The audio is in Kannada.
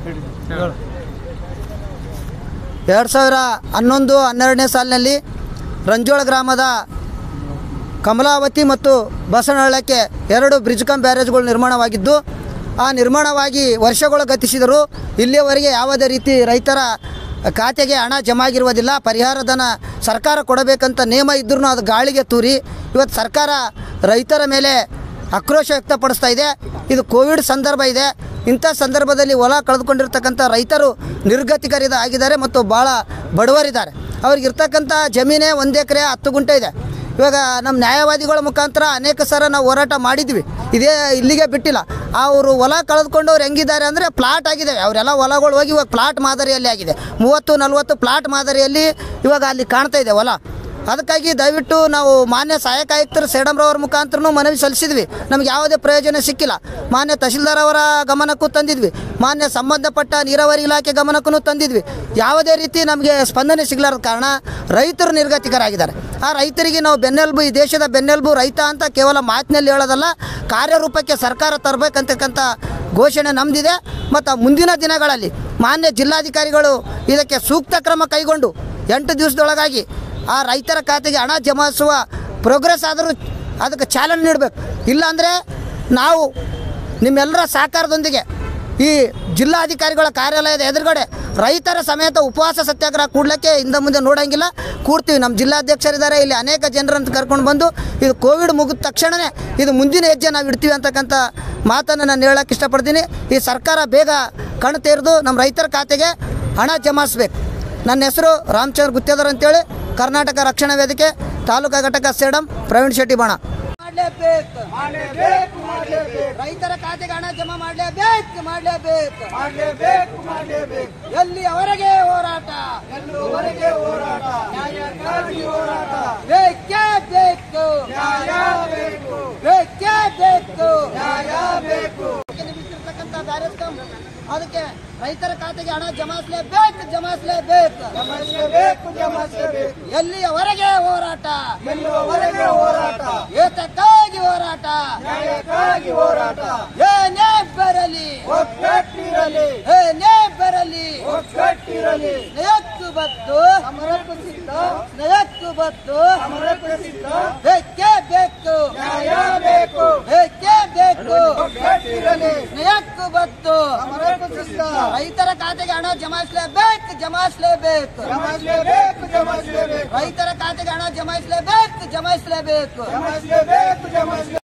ಎರಡು ಸಾವಿರ ಹನ್ನೊಂದು ಹನ್ನೆರಡನೇ ಸಾಲಿನಲ್ಲಿ ರಂಜೋಳ ಗ್ರಾಮದ ಕಮಲಾವತಿ ಮತ್ತು ಬಸವನಹಳ್ಳಕ್ಕೆ ಎರಡು ಬ್ರಿಡ್ಜ್ ಕಮ್ ಬ್ಯಾರೇಜ್ಗಳು ನಿರ್ಮಾಣವಾಗಿದ್ದು ಆ ನಿರ್ಮಾಣವಾಗಿ ವರ್ಷಗಳು ಗತಿಸಿದರೂ ಇಲ್ಲಿಯವರೆಗೆ ಯಾವುದೇ ರೀತಿ ರೈತರ ಖಾತೆಗೆ ಹಣ ಜಮಾ ಆಗಿರುವುದಿಲ್ಲ ಪರಿಹಾರಧನ ಸರ್ಕಾರ ಕೊಡಬೇಕಂತ ನೇಮ ಇದ್ರೂ ಅದು ಗಾಳಿಗೆ ತೂರಿ ಇವತ್ತು ಸರ್ಕಾರ ರೈತರ ಮೇಲೆ ಆಕ್ರೋಶ ವ್ಯಕ್ತಪಡಿಸ್ತಾ ಇದೆ ಇದು ಕೋವಿಡ್ ಸಂದರ್ಭ ಇದೆ ಇಂಥ ಸಂದರ್ಭದಲ್ಲಿ ಹೊಲ ಕಳೆದುಕೊಂಡಿರ್ತಕ್ಕಂಥ ರೈತರು ನಿರ್ಗತಿಕರಿದ ಆಗಿದ್ದಾರೆ ಮತ್ತು ಭಾಳ ಬಡವರಿದ್ದಾರೆ ಅವ್ರಿಗಿರ್ತಕ್ಕಂಥ ಜಮೀನೇ ಒಂದು ಎಕರೆ ಹತ್ತು ಗುಂಟೆ ಇದೆ ಇವಾಗ ನಮ್ಮ ನ್ಯಾಯವಾದಿಗಳ ಮುಖಾಂತರ ಅನೇಕ ಸಲ ನಾವು ಹೋರಾಟ ಮಾಡಿದ್ವಿ ಇದೇ ಇಲ್ಲಿಗೆ ಬಿಟ್ಟಿಲ್ಲ ಅವರು ಹೊಲ ಕಳೆದುಕೊಂಡವ್ರು ಹೆಂಗಿದ್ದಾರೆ ಅಂದರೆ ಪ್ಲಾಟ್ ಆಗಿದೆ ಅವರೆಲ್ಲ ಹೊಲಗಳು ಹೋಗಿ ಇವಾಗ ಪ್ಲಾಟ್ ಮಾದರಿಯಲ್ಲಿ ಆಗಿದೆ ಮೂವತ್ತು ನಲ್ವತ್ತು ಪ್ಲಾಟ್ ಮಾದರಿಯಲ್ಲಿ ಇವಾಗ ಅಲ್ಲಿ ಕಾಣ್ತಾ ಇದೆ ಹೊಲ ಅದಕ್ಕಾಗಿ ದಯವಿಟ್ಟು ನಾವು ಮಾನ್ಯ ಸಹಾಯಕ ಆಯುಕ್ತರು ಸೇಡಂರವ್ರ ಮುಖಾಂತರನೂ ಮನವಿ ಸಲ್ಲಿಸಿದ್ವಿ ನಮ್ಗೆ ಯಾವುದೇ ಪ್ರಯೋಜನ ಸಿಕ್ಕಿಲ್ಲ ಮಾನ್ಯ ತಹಶೀಲ್ದಾರ್ ಅವರ ಗಮನಕ್ಕೂ ತಂದಿದ್ವಿ ಮಾನ್ಯ ಸಂಬಂಧಪಟ್ಟ ನೀರಾವರಿ ಇಲಾಖೆ ಗಮನಕ್ಕೂ ತಂದಿದ್ವಿ ಯಾವುದೇ ರೀತಿ ನಮಗೆ ಸ್ಪಂದನೆ ಸಿಗಲಾರದ ಕಾರಣ ರೈತರು ನಿರ್ಗತಿಕರಾಗಿದ್ದಾರೆ ಆ ರೈತರಿಗೆ ನಾವು ಬೆನ್ನೆಲುಬು ಈ ದೇಶದ ಬೆನ್ನೆಲುಬು ರೈತ ಅಂತ ಕೇವಲ ಮಾತಿನಲ್ಲಿ ಹೇಳೋದಲ್ಲ ಕಾರ್ಯರೂಪಕ್ಕೆ ಸರ್ಕಾರ ತರಬೇಕಂತಕ್ಕಂಥ ಘೋಷಣೆ ನಮ್ಮದಿದೆ ಮತ್ತು ಮುಂದಿನ ದಿನಗಳಲ್ಲಿ ಮಾನ್ಯ ಜಿಲ್ಲಾಧಿಕಾರಿಗಳು ಇದಕ್ಕೆ ಸೂಕ್ತ ಕ್ರಮ ಕೈಗೊಂಡು ಎಂಟು ದಿವಸದೊಳಗಾಗಿ ಆ ರೈತರ ಖಾತೆಗೆ ಹಣ ಜಮಾಯಿಸುವ ಪ್ರೋಗ್ರೆಸ್ ಆದರೂ ಅದಕ್ಕೆ ಚಾಲನೆ ನೀಡಬೇಕು ಇಲ್ಲಾಂದರೆ ನಾವು ನಿಮ್ಮೆಲ್ಲರ ಸಹಕಾರದೊಂದಿಗೆ ಈ ಜಿಲ್ಲಾಧಿಕಾರಿಗಳ ಕಾರ್ಯಾಲಯದ ಎದುರುಗಡೆ ರೈತರ ಸಮೇತ ಉಪವಾಸ ಸತ್ಯಾಗ್ರಹ ಕೂಡ್ಲಿಕ್ಕೆ ಹಿಂದೆ ಮುಂದೆ ನೋಡಂಗಿಲ್ಲ ಕೂಡ್ತೀವಿ ನಮ್ಮ ಜಿಲ್ಲಾಧ್ಯಕ್ಷರಿದ್ದಾರೆ ಇಲ್ಲಿ ಅನೇಕ ಜನರನ್ನು ಕರ್ಕೊಂಡು ಬಂದು ಇದು ಕೋವಿಡ್ ಮುಗಿದ ತಕ್ಷಣವೇ ಇದು ಮುಂದಿನ ಹೆಜ್ಜೆ ನಾವು ಇಡ್ತೀವಿ ಅಂತಕ್ಕಂಥ ಮಾತನ್ನು ನಾನು ಹೇಳಕ್ಕೆ ಇಷ್ಟಪಡ್ತೀನಿ ಈ ಸರ್ಕಾರ ಬೇಗ ಕಣ್ಣು ತೆರೆದು ನಮ್ಮ ರೈತರ ಖಾತೆಗೆ ಹಣ ಜಮಾಯಿಸ್ಬೇಕು ನನ್ನ ಹೆಸರು ರಾಮಚಂದ್ರ ಗುತ್ತೇದಾರ್ ಅಂತೇಳಿ ಕರ್ನಾಟಕ ರಕ್ಷಣಾ ವೇದಿಕೆ ತಾಲೂಕಾ ಘಟಕ ಸೇಡಂ ಪ್ರವೀಣ್ ಶೆಟ್ಟಿ ಬಣ ಮಾಡಲೇಬೇಕು ಮಾಡಲೇಬೇಕು ಮಾಡಲೇಬೇಕು ರೈತರ ಖಾತೆಗೆ ಹಣ ಜಮಾ ಮಾಡಲೇಬೇಕು ಮಾಡಲೇಬೇಕು ಮಾಡಲೇಬೇಕು ಮಾಡಲೇಬೇಕು ಎಲ್ಲಿಯವರೆಗೆ ಹೋರಾಟ ಎಲ್ಲುವರೆಗೆ ಹೋರಾಟ ನ್ಯಾಯಕ್ಕಾಗಿ ಹೋರಾಟ ಬೇಕೇ ಬೇಕು ನ್ಯಾಯ ಬೇಕು ಬೇಕೇ ಬೇಕು ನ್ಯಾಯ ಬೇಕು ನಿಮಿಷಿರ್ತಕ್ಕಂಥ ಕಾರ್ಯಕ್ರಮ ಅದಕ್ಕೆ ರೈತರ ಖಾತೆಗೆ ಹಣ ಜಮಾಯಿಸಲೇಬೇಕು ಜಮಾಯಿಸಲೇಬೇಕು ಜಮಾಯಿಸಲೇಬೇಕು ಜಮಾಯಿಸಲೇಬೇಕು ಎಲ್ಲಿಯವರೆಗೆ ಹೋರಾಟ ಎಲ್ಲುವರೆಗೆ ಹೋರಾಟ ಏತಕ್ಕಾಗಿ ಹೋರಾಟ ನ್ಯಾಯಕ್ಕಾಗಿ ಹೋರಾಟ ಏನೇ ಬರಲಿ ಒಗ್ಗಟ್ಟಿರಲಿ ಏನೇ ಬರಲಿ ಒಗ್ಗಟ್ಟಿರಲಿ ಸ್ನೇಹಕ್ಕೂ ಬದ್ದು ಸಮರಕ್ಕೂ ಸಿದ್ಧ ಸ್ನೇಹಕ್ಕೂ ಬದ್ದು ಸಮರಕ್ಕೂ ಸಿದ್ಧ ಬೇಕೇ ಬೇಕು ನ್ಯಾಯ ಬೇಕು ಬೇಕೇ ಬೇಕು ಒಗ್ಗಟ್ಟಿರಲಿ ಸ್ನೇಹಕ್ಕೂ ಬದ್ದು ಸಮರಕ್ಕೂ ಸಿದ್ಧ ರೈತರ ಖಾತೆಗೆ ಹಣ ಜಮಾಯಿಸಲೇಬೇಕು ಜಮಾಯಿಸಲೇಬೇಕು ಜಮಾಯಿಸಲೇಬೇಕು ಜಮಾಯಿಸಲೇಬೇಕು ರೈತರ ಖಾತೆಗೆ ಹಣ ಜಮಾಯಿಸಲೇಬೇಕು ಜಮಾಯಿಸಲೇಬೇಕು ಜಮಾಯಿಸಲೇಬೇಕು ಜಮಾಯಿಸಲೇಬೇಕು